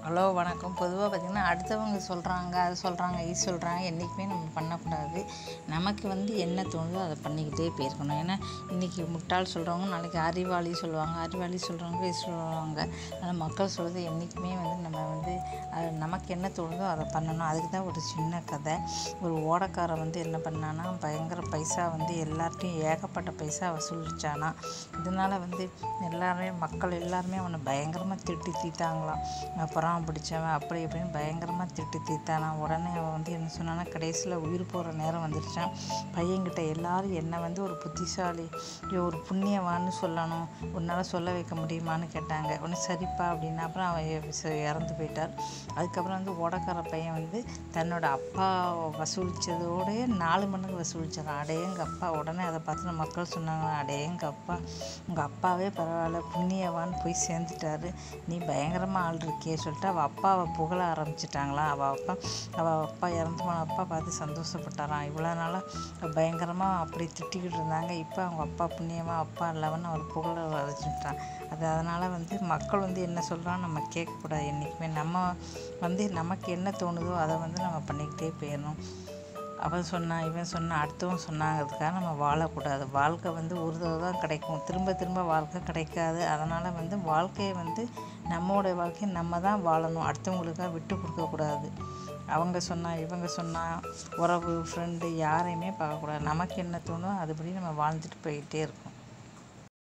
hello வணக்கம் பொதுவாக பார்த்திங்கன்னா அடுத்தவங்க சொல்கிறாங்க அது சொல்கிறாங்க இது சொல்கிறாங்க என்றைக்குமே நம்ம பண்ணக்கூடாது நமக்கு வந்து என்ன தோணுதோ அதை பண்ணிக்கிட்டே போயிருக்கணும் ஏன்னா இன்றைக்கி முட்டாள் சொல்கிறவங்க நாளைக்கு அறிவாளி சொல்லுவாங்க அறிவாளி சொல்கிறவங்க இது சொல்லுவாங்க அதனால் மக்கள் சொல்கிறது என்றைக்குமே வந்து நம்ம வந்து அது நமக்கு என்ன தோணுதோ அதை பண்ணணும் அதுக்கு தான் ஒரு சின்ன கதை ஒரு ஓடக்காரன் வந்து என்ன பண்ணான்னா பயங்கர பைசா வந்து எல்லார்ட்டையும் ஏகப்பட்ட பைசா வசூலிச்சானா இதனால் வந்து எல்லாருமே மக்கள் எல்லாருமே அவனை பயங்கரமாக திட்டி தீத்தாங்களாம் அப்புறம் பிடிச்சவன் அப்படி இப்படின்னு பயங்கரமாக திட்டி தீத்தானா உடனே அவன் வந்து என்ன சொன்னான்னா கடைசியில் உயிர் போகிற நேரம் வந்துருச்சான் பையன்கிட்ட எல்லாரும் என்னை வந்து ஒரு புத்திசாலி ஐயோ ஒரு புண்ணியவான்னு சொல்லணும் உன்னால் சொல்ல வைக்க முடியுமான்னு கேட்டாங்க உடனே சரிப்பா அப்படின்னா அப்புறம் அவன் இ- ச- இறந்து போயிட்டார் அதுக்கப்புறம் வந்து ஓடக்கார பையன் வந்து தன்னோட அப்பா வசூலித்ததோடய நாலு மடங்கு வசூலிச்சான் அடேங்க அப்பா உடனே அதை பார்த்து நம்ம மக்கள் சொன்னாங்க அடேங்க அப்பா உங்கள் அப்பாவே பரவாயில்ல புண்ணியவான்னு போய் சேர்ந்துட்டாரு நீ பயங்கரமாக ஆள் இருக்கே சொல்லிட்டு அவள் அப்பாவை புகழ ஆரம்பிச்சிட்டாங்களாம் அவள் அப்பா அவள் அப்பா இறந்து போன அப்பா பார்த்து சந்தோஷப்பட்டாராம் இவ்வளோ நாளாக பயங்கரமாக அப்படி திட்டிக்கிட்டு இருந்தாங்க இப்போ அவங்க அப்பா புண்ணியமாக அப்பா இல்லவன்னு அவர் புகழ வரைச்சிட்டான் அது அதனால் வந்து மக்கள் வந்து என்ன சொல்கிறான்னு நம்ம கேட்கக்கூடாது என்றைக்குமே நம்ம வந்து நமக்கு என்ன தோணுதோ அதை வந்து நம்ம பண்ணிக்கிட்டே போயிடணும் அவன் சொன்னான் இவன் சொன்னான் அடுத்தவன் சொன்னாங்கிறதுக்காக நம்ம வாழக்கூடாது வாழ்க்கை வந்து ஒரு தடவை தான் கிடைக்கும் திரும்ப திரும்ப வாழ்க்கை கிடைக்காது அதனால் வந்து வாழ்க்கையை வந்து நம்மளுடைய வாழ்க்கையை நம்ம தான் வாழணும் அடுத்தவங்களுக்காக விட்டு கொடுக்கக்கூடாது அவங்க சொன்னா இவங்க சொன்னா உறவு ஃப்ரெண்டு யாரையுமே பார்க்கக்கூடாது நமக்கு என்ன தோணுதோ அதுபடி நம்ம வாழ்ந்துட்டு போயிட்டே இருக்கோம்